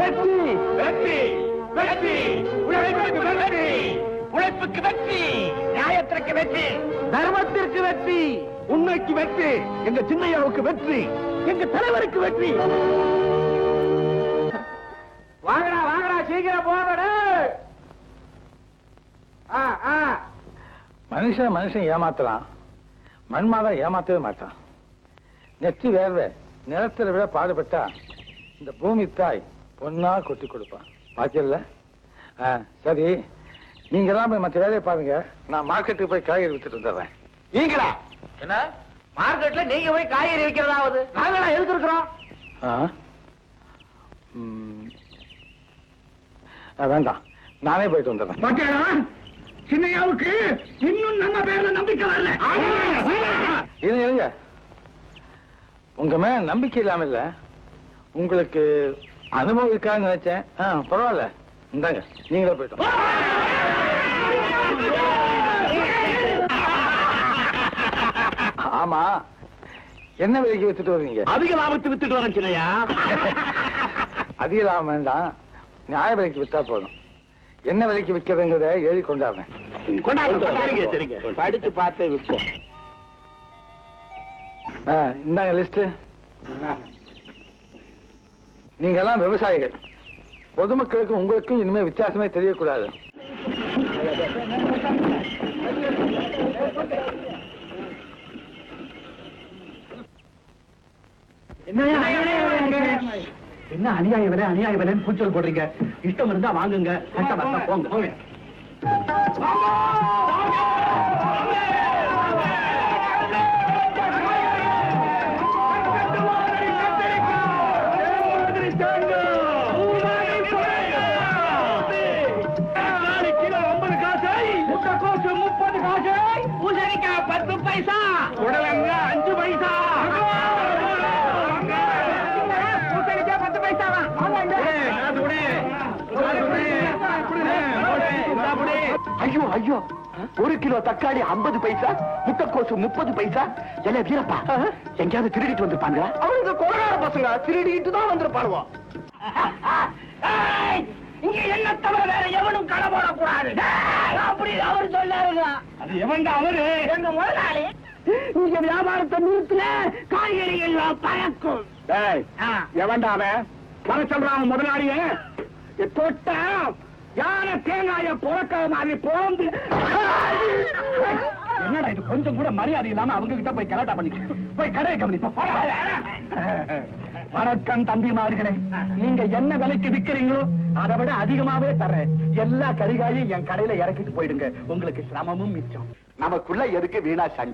வெற்றி வெற்றி வெற்றி உழைப்புக்கு வெற்றி உழைப்புக்கு வெற்றி நியாயத்திற்கு வெற்றி தர்மத்திற்கு வெற்றி உண்மைக்கு வெற்றி எங்க சின்னையாவுக்கு வெற்றி எங்க தலைவருக்கு வெற்றி வாங்கடா வாங்கடா சீக்கிரம் போங்கடா ஆ ஆ மனுஷன் மனுஷன் ஏமாத்தலாம் மண்மாதான் ஏமாத்தவே மாட்டான் நெற்றி வேர்வை நிலத்துல விட பாடுபட்டா இந்த பூமி தாய் பொண்ணா கொட்டி கொடுப்பான் பாத்தியல்ல ஆ, சரி நீங்க எல்லாம் போய் மற்ற வேலையை பாருங்க நான் மார்க்கெட்டுக்கு போய் காய்கறி வித்துட்டு வந்துடுறேன் நீங்களா என்ன மார்க்கெட்ல நீங்க போய் காய்கறி விற்கிறதாவது நாங்களா எதுக்குறோம் ஆ? ம். ஆ, வேண்டாம் நானே போயிட்டு வந்துடுறேன் பாத்தியாடா சின்னையாவுக்கு இன்னும் நம்ம பேர்ல நம்பிக்கை வரல இருங்க இருங்க உங்க மேல நம்பிக்கை இல்லாம இல்ல உங்களுக்கு அனுபவம் இருக்கான்னு நினைச்சேன் ஆ, பரவாயில்ல இந்தாங்க நீங்களே போயிட்டோம் ஆமா என்ன விலைக்கு வித்துட்டு வருவீங்க அதிக லாபத்து வித்துட்டு வரேன் சின்னையா அதிக லாபம் வேண்டாம் நியாய விலைக்கு வித்தா போதும் என்ன விலைக்கு விற்கிறதுங்கிறத எழுதி கொண்டாடுறேன் சரிங்க சரிங்க படிச்சு பார்த்து விற்போம் ஆ, இந்தாங்க லிஸ்ட் நீங்க எல்லாம் விவசாயிகள் பொதுமக்களுக்கும் உங்களுக்கும் இனிமே வித்தியாசமே தெரியக்கூடாது என்ன அநியாய விலை அநியாய விலைன்னு கூச்சல் போடுறீங்க இஷ்டம் இருந்தா வாங்குங்க கஷ்டம் வந்தா போங்க போங்க பூசணிக்காய் பத்து பைசா உடலங்க அஞ்சு பைசா பூசணிக்காய் பத்து பைசாவா ஐயோ ஐயோ ஒரு கிலோ தக்காளி ஐம்பது பைசா முட்டைக்கோசு முப்பது பைசா எல்லாம் வீரப்பா எங்கேயாவது திருடிட்டு வந்திருப்பாங்களா அவங்க கொலகார பசங்க திருடிட்டு தான் வந்திருப்பானுவோம் இங்க என்ன தவிர வேற எவனும் கடை போடக்கூடாது அப்படி அவர் சொன்னாருங்க அது எவன்டா அவரு எங்க முதலாளி இங்க வியாபாரத்தை நிறுத்தின காய்கறி எல்லாம் பழக்கும் டேய் ஆ. எவன்டா அவன் வர சொல்றான் முதலாளிய தொட்ட யானை தேங்காய புறக்க மாதிரி போந்து என்னடா இது கொஞ்சம் கூட மரியாதை இல்லாம அவங்க கிட்ட போய் கலாட்டா பண்ணிக்க போய் கடையை கவனி போ. வணக்கம் தம்பிமார்களே நீங்க என்ன விலைக்கு விக்கிறீங்களோ அதை விட அதிகமாவே தர்றேன் எல்லா கறிகாயும் என் கடையில இறக்கிட்டு போயிடுங்க உங்களுக்கு சிரமமும் மிச்சம் நமக்குள்ள எதுக்கு வீணா சண்டை